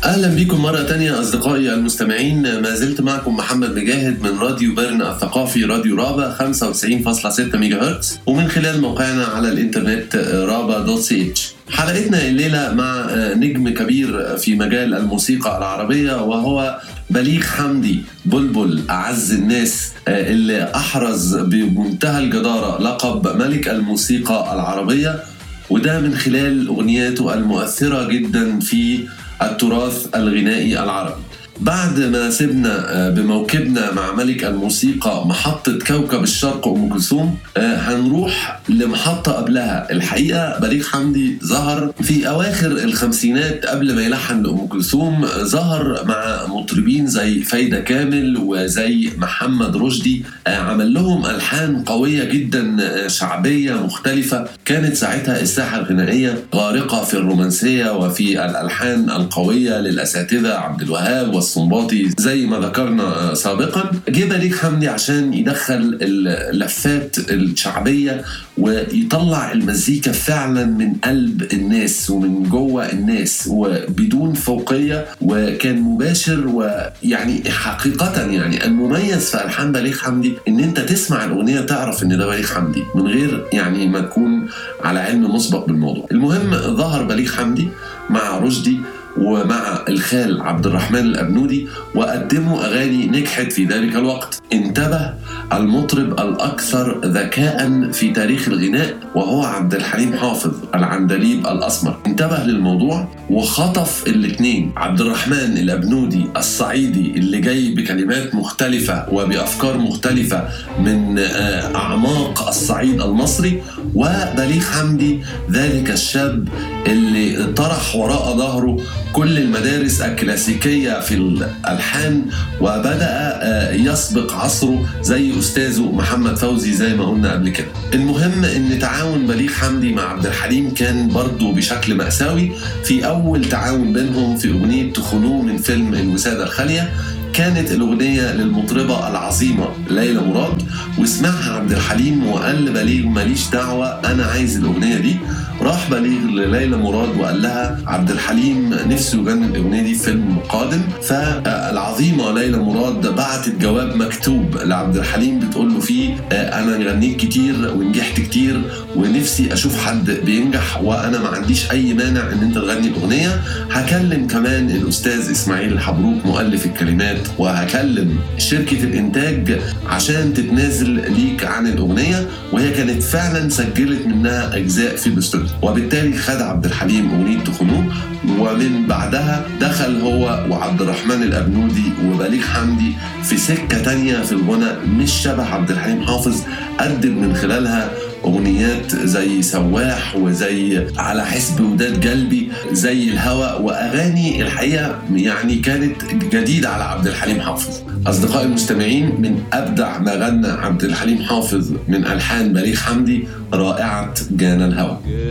اهلا بكم مرة تانية اصدقائي المستمعين ما زلت معكم محمد مجاهد من راديو بيرن الثقافي راديو رابا 95.6 ميجا هرتز ومن خلال موقعنا على الانترنت رابا دوت سي اتش حلقتنا الليلة مع نجم كبير في مجال الموسيقى العربية وهو بليغ حمدي بلبل أعز الناس اللي أحرز بمنتهى الجدارة لقب ملك الموسيقى العربية وده من خلال أغنياته المؤثرة جدا في التراث الغنائي العربي بعد ما سبنا بموكبنا مع ملك الموسيقى محطة كوكب الشرق أم كلثوم هنروح لمحطة قبلها الحقيقة بليغ حمدي ظهر في أواخر الخمسينات قبل ما يلحن لأم كلثوم ظهر مع مطربين زي فايدة كامل وزي محمد رشدي عمل لهم ألحان قوية جدا شعبية مختلفة كانت ساعتها الساحة الغنائية غارقة في الرومانسية وفي الألحان القوية للأساتذة عبد الوهاب والصنباطي زي ما ذكرنا سابقا جه بليغ حمدي عشان يدخل اللفات الشعبيه ويطلع المزيكا فعلا من قلب الناس ومن جوه الناس وبدون فوقيه وكان مباشر ويعني حقيقه يعني المميز في الحان بليغ حمدي ان انت تسمع الاغنيه تعرف ان ده بليغ حمدي من غير يعني ما تكون على علم مسبق بالموضوع المهم ظهر بليغ حمدي مع رشدي ومع الخال عبد الرحمن الأبنودي وقدموا أغاني نجحت في ذلك الوقت انتبه المطرب الأكثر ذكاء في تاريخ الغناء وهو عبد الحليم حافظ العندليب الأسمر انتبه للموضوع وخطف الاثنين عبد الرحمن الأبنودي الصعيدي اللي جاي بكلمات مختلفة وبأفكار مختلفة من أعماق الصعيد المصري وبليغ حمدي ذلك الشاب اللي طرح وراء ظهره كل المدارس الكلاسيكية في الألحان وبدأ يسبق عصره زي أستاذه محمد فوزي زي ما قلنا قبل كده المهم أن تعاون بليغ حمدي مع عبد الحليم كان برضه بشكل مأساوي في أول تعاون بينهم في أغنية تخنوه من فيلم الوسادة الخالية كانت الأغنية للمطربة العظيمة ليلى مراد وسمعها عبد الحليم وقال لبليغ ماليش دعوة أنا عايز الأغنية دي راح بليغ لليلى مراد وقال لها عبد الحليم نفسه يغني الأغنية دي في فيلم قادم فالعظيمة ليلى مراد بعتت جواب مكتوب لعبد الحليم بتقول له فيه أنا غنيت كتير ونجحت كتير ونفسي أشوف حد بينجح وأنا ما عنديش أي مانع إن أنت تغني الأغنية هكلم كمان الأستاذ إسماعيل الحبروك مؤلف الكلمات وهكلم شركة الإنتاج عشان تتنازل ليك عن الأغنية وهي كانت فعلا سجلت منها أجزاء في الاستوديو وبالتالي خد عبد الحليم أغنية تخنوه ومن بعدها دخل هو وعبد الرحمن الأبنودي وبليغ حمدي في سكة تانية في الغنى مش شبه عبد الحليم حافظ قدم من خلالها اغنيات زي سواح وزي على حسب وداد قلبي زي الهوى واغاني الحقيقه يعني كانت جديده على عبد الحليم حافظ اصدقائي المستمعين من ابدع ما غنى عبد الحليم حافظ من الحان بليغ حمدي رائعه جانا الهوى